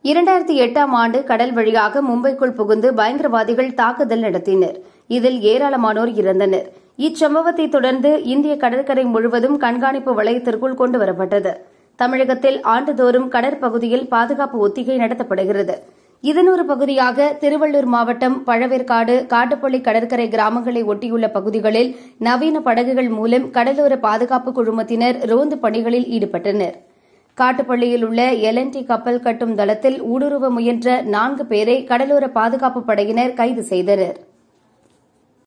இரண்டாயிரத்தி எட்டாம் ஆண்டு கடல் வழியாக மும்பைக்குள் புகுந்து பயங்கரவாதிகள் தாக்குதல் நடத்தினர் இதில் ஏராளமானோர் இறந்தனர் இச்சம்பவத்தை தொடர்ந்து இந்திய கடற்கரை முழுவதும் கண்காணிப்பு வளையத்திற்குள் கொண்டுவரப்பட்டது தமிழகத்தில் ஆண்டுதோறும் கடற்பகுதியில் பாதுகாப்பு ஒத்திகை நடத்தப்படுகிறது இதன் ஒரு பகுதியாக திருவள்ளூர் மாவட்டம் பழவேற்காடு காட்டுப்பள்ளி கடற்கரை கிராமங்களை ஒட்டியுள்ள பகுதிகளில் நவீன படகுகள் மூலம் கடலோர பாதுகாப்பு குழுமத்தினர் ரோந்து பணிகளில் ஈடுபட்டனர் காட்டுப்பள்ளியில் உள்ள எல்என்டி கப்பல் கட்டும் தளத்தில் ஊடுருவ முயன்ற நான்கு பேரை கடலோர பாதுகாப்பு படையினர் கைது செய்தனா்